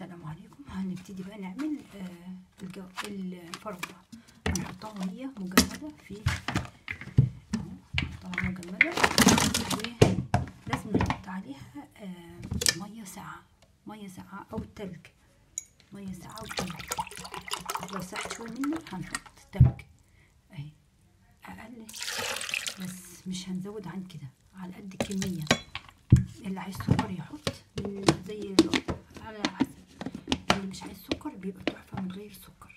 السلام عليكم هنبتدي بقى نعمل آه، الجو الفرطة هنحطها وهي مجمدة في اهو نحطها مجمدة ولازم نحط عليها آه، مية ساقعة مية ساقعة أو تلج مية ساقعة أو تلج لو ساقعة شوية منه هنحط تلج اهي أقل بس مش هنزود عن كده على قد الكمية اللي عايز سكر يحط من زي على حسب اللي مش عايز سكر بيبقى تحفة من غير سكر